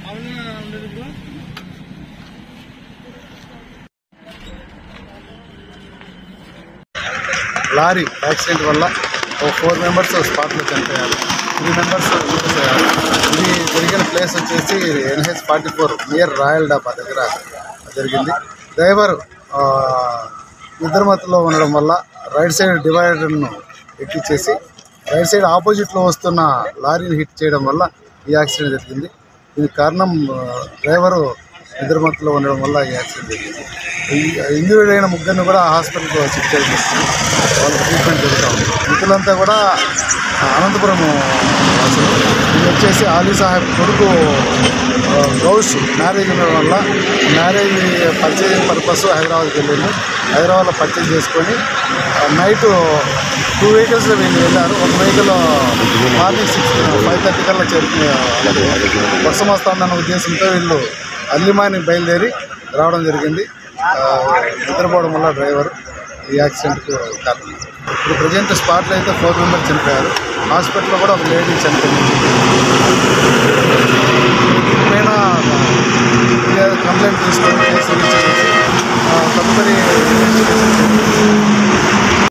lorry accident వల్ల ఓ four members స్పాట్లో చనిపోయారు త్రీ మెంబర్స్ ఇంజూర్స్ అయ్యారు ఇది జరిగిన ప్లేస్ వచ్చేసి NH forty four near Royal dhaba దగ్గర జరిగింది డ్రైవర్ ఆ, నిద్రమత్తులో ఉండడం వల్ల రైట్ సైడ్ డివైడర్ను ఎక్కిచ్చేసి రైట్ సైడ్ ఆపోజిట్లో వస్తున్న లారీని హిట్ చేయడం వల్ల ఈ యాక్సిడెంట్ జరిగింది దీనికి కారణం ఆ, డ్రైవరు నిద్రమత్తులో ఉండడం వల్ల ఈ యాక్సిడెంట్ జరిగింది ఇంజూర్డ్ అయిన ముగ్గురిని కూడా హాస్పిటల్కి షిఫ్ట్ చేసి వాళ్ళకి ట్రీట్మెంట్ జరుగుతూ ఉంది మిత్రులంతా కూడా ఆ, అనంతపురం వాసులు ఇది వచ్చేసి ఆలీ సాహెబ్ కొడుకు ఆ, గౌష్ మ్యారేజ్ ఉండడం వల్ల మ్యారేజ్ పర్చేజింగ్ పర్పస్ హైదరాబాద్కి వెళ్ళింది హైదరాబాద్లో పర్చేజ్ చేసుకొని నైట్ టూ వెహికల్స్ వీళ్ళు వెళ్ళారు ఒక vehicle morning six five thirty కల్లా చేరుకునే వర్షం వస్తుందన్న ఉద్దేశంతో వీళ్ళు అర్లీ మార్నింగ్ బయలుదేరి రావడం జరిగింది ఆ, నిద్రపోవడం వల్ల డ్రైవర్ ఈ యాక్సిడెంట్కు కారణం ఇప్పుడు ప్రజెంట్ స్పాట్లో అయితే ఫోర్ మెంబర్స్ చనిపోయారు హాస్పిటల్లో కూడా ఒక లేడీ చనిపోయింది దీనిపైన